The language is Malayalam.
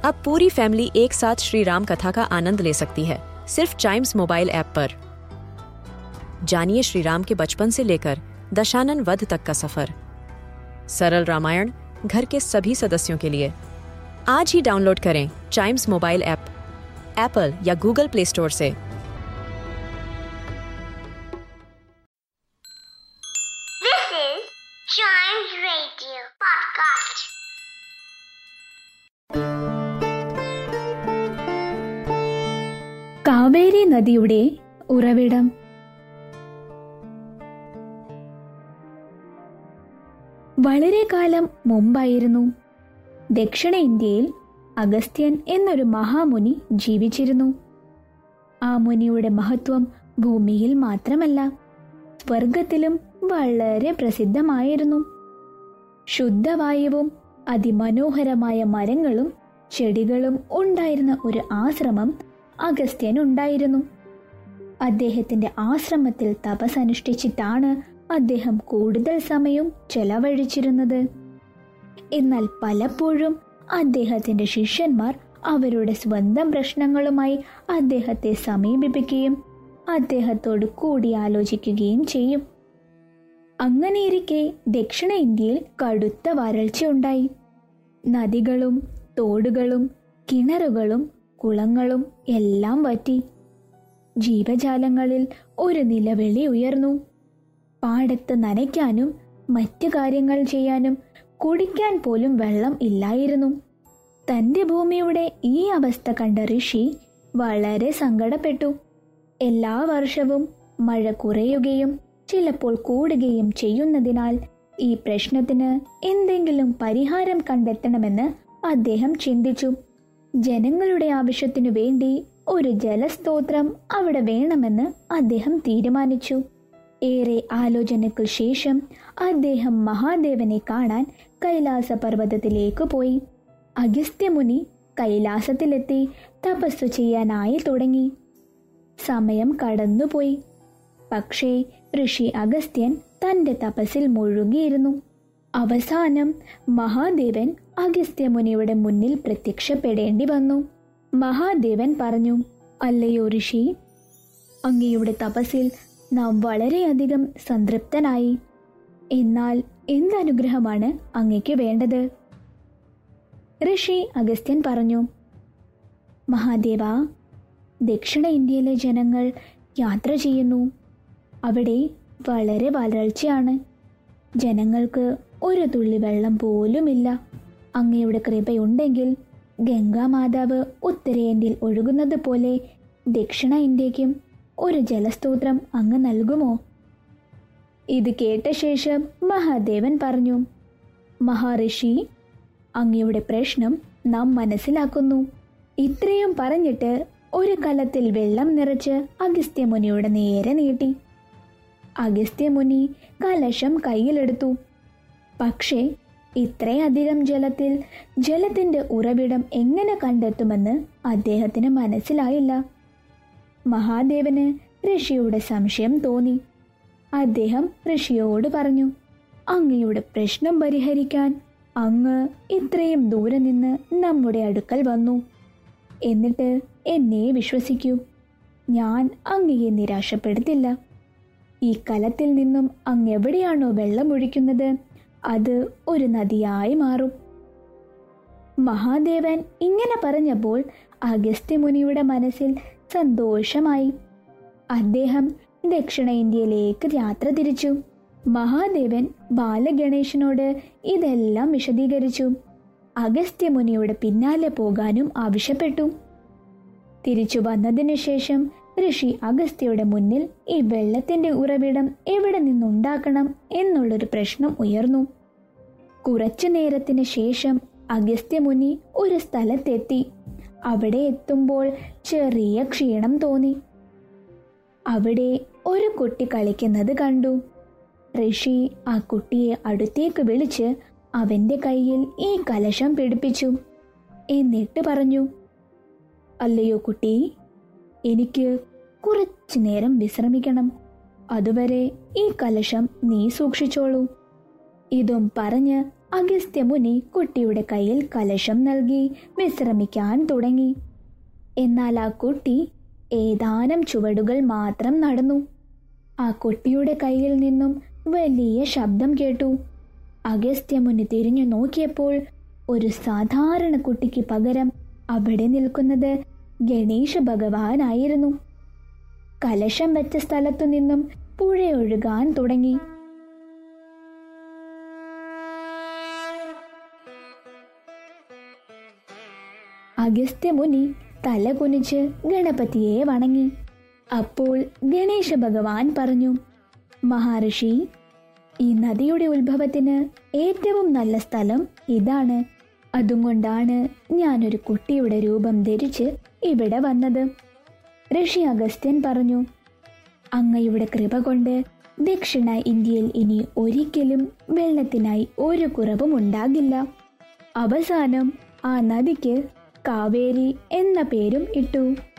अब पूरी फैमिली एक साथ श्री राम कथा का आनंद ले सकती है सिर्फ चाइम्स मोबाइल ऐप पर जानिए श्री राम के बचपन से लेकर दशानन वध तक का सफर सरल रामायण घर के सभी सदस्यों के लिए आज ही डाउनलोड करें चाइम्स मोबाइल ऐप एप्पल या गूगल प्ले स्टोर से This is Chimes Radio Podcast. Kaveri നദിയുടെ ഉറവിടം വളരെ കാലം മുമ്പായിരുന്നു ദക്ഷിണേന്ത്യയിൽ അഗസ്ത്യൻ എന്നൊരു മഹാമുനി ജീവിച്ചിരുന്നു ആ മുനിയുടെ മഹത്വം ഭൂമിയിൽ മാത്രമല്ല സ്വർഗത്തിലും വളരെ പ്രസിദ്ധമായിരുന്നു ശുദ്ധവായുവും അതിമനോഹരമായ മരങ്ങളും ചെടികളും ഉണ്ടായിരുന്ന ഒരു ആശ്രമം അഗസ്ത്യനുണ്ടായിരുന്നു അദ്ദേഹത്തിന്റെ ആശ്രമത്തിൽ തപസനുഷ്ഠിച്ചിട്ടാണ് അദ്ദേഹം കൂടുതൽ സമയം ചെലവഴിച്ചിരുന്നത് എന്നാൽ പലപ്പോഴും അദ്ദേഹത്തിന്റെ ശിഷ്യന്മാർ അവരുടെ സ്വന്തം പ്രശ്നങ്ങളുമായി അദ്ദേഹത്തെ സമീപിപ്പിക്കുകയും അദ്ദേഹത്തോട് കൂടിയാലോചിക്കുകയും ചെയ്യും അങ്ങനെയിരിക്കെ ദക്ഷിണേന്ത്യയിൽ കടുത്ത വരൾച്ചയുണ്ടായി നദികളും തോടുകളും കിണറുകളും കുളങ്ങളും എല്ലാം വറ്റി ജീവജാലങ്ങളിൽ ഒരു നിലവിളി ഉയർന്നു പാടത്ത് നനയ്ക്കാനും മറ്റു കാര്യങ്ങൾ ചെയ്യാനും കുടിക്കാൻ പോലും വെള്ളം ഇല്ലായിരുന്നു തന്റെ ഭൂമിയുടെ ഈ അവസ്ഥ കണ്ട ഋഷി വളരെ സങ്കടപ്പെട്ടു എല്ലാ വർഷവും മഴ കുറയുകയും ചിലപ്പോൾ കൂടുകയും ചെയ്യുന്നതിനാൽ ഈ പ്രശ്നത്തിന് എന്തെങ്കിലും പരിഹാരം കണ്ടെത്തണമെന്ന് അദ്ദേഹം ചിന്തിച്ചു ജനങ്ങളുടെ ആവശ്യത്തിനു വേണ്ടി ഒരു ജലസ്തോത്രം അവിടെ വേണമെന്ന് അദ്ദേഹം തീരുമാനിച്ചു ഏറെ ആലോചനയ്ക്കു ശേഷം അദ്ദേഹം മഹാദേവനെ കാണാൻ കൈലാസ പർവ്വതത്തിലേക്ക് പോയി അഗസ്ത്യമുനി കൈലാസത്തിലെത്തി തപസ്സു ചെയ്യാനായി തുടങ്ങി സമയം കടന്നുപോയി പക്ഷേ ഋഷി അഗസ്ത്യൻ തന്റെ തപസ്സിൽ മുഴുകിയിരുന്നു അവസാനം മഹാദേവൻ അഗസ്ത്യമുനിയുടെ മുന്നിൽ പ്രത്യക്ഷപ്പെടേണ്ടി വന്നു മഹാദേവൻ പറഞ്ഞു അല്ലയോ ഋഷി അങ്ങയുടെ തപസ്സിൽ നാം വളരെയധികം സംതൃപ്തനായി എന്നാൽ എന്തനുഗ്രഹമാണ് അങ്ങയ്ക്ക് വേണ്ടത് ഋഷി അഗസ്ത്യൻ പറഞ്ഞു മഹാദേവ ദക്ഷിണ ഇന്ത്യയിലെ ജനങ്ങൾ യാത്ര ചെയ്യുന്നു അവിടെ വളരെ വരൾച്ചയാണ് ജനങ്ങൾക്ക് ഒരു തുള്ളി വെള്ളം പോലുമില്ല അങ്ങയുടെ കൃപയുണ്ടെങ്കിൽ ഗംഗാമാതാവ് ഉത്തരേന്ത്യയിൽ ഒഴുകുന്നത് പോലെ ദക്ഷിണ ഇന്ത്യക്കും ഒരു ജലസ്തോത്രം അങ്ങ് നൽകുമോ ഇത് കേട്ട ശേഷം മഹാദേവൻ പറഞ്ഞു മഹാഋഷി അങ്ങയുടെ പ്രശ്നം നാം മനസ്സിലാക്കുന്നു ഇത്രയും പറഞ്ഞിട്ട് ഒരു കലത്തിൽ വെള്ളം നിറച്ച് അഗസ്ത്യമുനിയുടെ നേരെ നീട്ടി അഗസ്ത്യമുനി കലശം കയ്യിലെടുത്തു പക്ഷേ ഇത്രയധികം ജലത്തിൽ ജലത്തിന്റെ ഉറവിടം എങ്ങനെ കണ്ടെത്തുമെന്ന് അദ്ദേഹത്തിന് മനസ്സിലായില്ല മഹാദേവന് ഋഷിയുടെ സംശയം തോന്നി അദ്ദേഹം ഋഷിയോട് പറഞ്ഞു അങ്ങയുടെ പ്രശ്നം പരിഹരിക്കാൻ അങ്ങ് ഇത്രയും ദൂരെ നിന്ന് നമ്മുടെ അടുക്കൽ വന്നു എന്നിട്ട് എന്നെ വിശ്വസിക്കൂ ഞാൻ അങ്ങയെ നിരാശപ്പെടുത്തില്ല ഈ കലത്തിൽ നിന്നും അങ്ങ് എവിടെയാണോ വെള്ളമൊഴിക്കുന്നത് അത് ഒരു നദിയായി മാറും മഹാദേവൻ ഇങ്ങനെ പറഞ്ഞപ്പോൾ അഗസ്ത്യമുനിയുടെ മനസ്സിൽ സന്തോഷമായി അദ്ദേഹം ദക്ഷിണ ഇന്ത്യയിലേക്ക് യാത്ര തിരിച്ചു മഹാദേവൻ ബാലഗണേശനോട് ഇതെല്ലാം വിശദീകരിച്ചു അഗസ്ത്യമുനിയുടെ പിന്നാലെ പോകാനും ആവശ്യപ്പെട്ടു തിരിച്ചു വന്നതിനു ശേഷം ഋഷി അഗസ്ത്യയുടെ മുന്നിൽ ഈ വെള്ളത്തിന്റെ ഉറവിടം എവിടെ നിന്നുണ്ടാക്കണം എന്നുള്ളൊരു പ്രശ്നം ഉയർന്നു കുറച്ചു നേരത്തിന് ശേഷം അഗസ്ത്യമുനി ഒരു സ്ഥലത്തെത്തി അവിടെ എത്തുമ്പോൾ ചെറിയ ക്ഷീണം തോന്നി അവിടെ ഒരു കുട്ടി കളിക്കുന്നത് കണ്ടു ഋഷി ആ കുട്ടിയെ അടുത്തേക്ക് വിളിച്ച് അവന്റെ കയ്യിൽ ഈ കലശം പിടിപ്പിച്ചു എന്നിട്ട് പറഞ്ഞു അല്ലയോ കുട്ടി എനിക്ക് കുറച്ചു നേരം വിശ്രമിക്കണം അതുവരെ ഈ കലശം നീ സൂക്ഷിച്ചോളൂ ഇതും പറഞ്ഞ് അഗസ്ത്യമുനി കുട്ടിയുടെ കയ്യിൽ കലശം നൽകി വിശ്രമിക്കാൻ തുടങ്ങി എന്നാൽ ആ കുട്ടി ഏതാനും ചുവടുകൾ മാത്രം നടന്നു ആ കുട്ടിയുടെ കയ്യിൽ നിന്നും വലിയ ശബ്ദം കേട്ടു അഗസ്ത്യമുനി തിരിഞ്ഞു നോക്കിയപ്പോൾ ഒരു സാധാരണ കുട്ടിക്ക് പകരം അവിടെ നിൽക്കുന്നത് ഗണേശ ഭഗവാനായിരുന്നു കലശം വെച്ച സ്ഥലത്തു നിന്നും പുഴയൊഴുകാൻ തുടങ്ങി അഗസ്ത്യമുനി തല കുനിച്ച് ഗണപതിയെ വണങ്ങി അപ്പോൾ ഗണേശ ഭഗവാൻ പറഞ്ഞു മഹാഋഷി ഈ നദിയുടെ ഉത്ഭവത്തിന് ഏറ്റവും നല്ല സ്ഥലം ഇതാണ് അതുകൊണ്ടാണ് ഞാനൊരു കുട്ടിയുടെ രൂപം ധരിച്ച് ഇവിടെ വന്നത് ഋഷി അഗസ്ത്യൻ പറഞ്ഞു അങ്ങയുടെ കൃപ കൊണ്ട് ദക്ഷിണ ഇന്ത്യയിൽ ഇനി ഒരിക്കലും വെള്ളത്തിനായി ഒരു കുറവും ഉണ്ടാകില്ല അവസാനം ആ നദിക്ക് കാവേരി എന്ന പേരും ഇട്ടു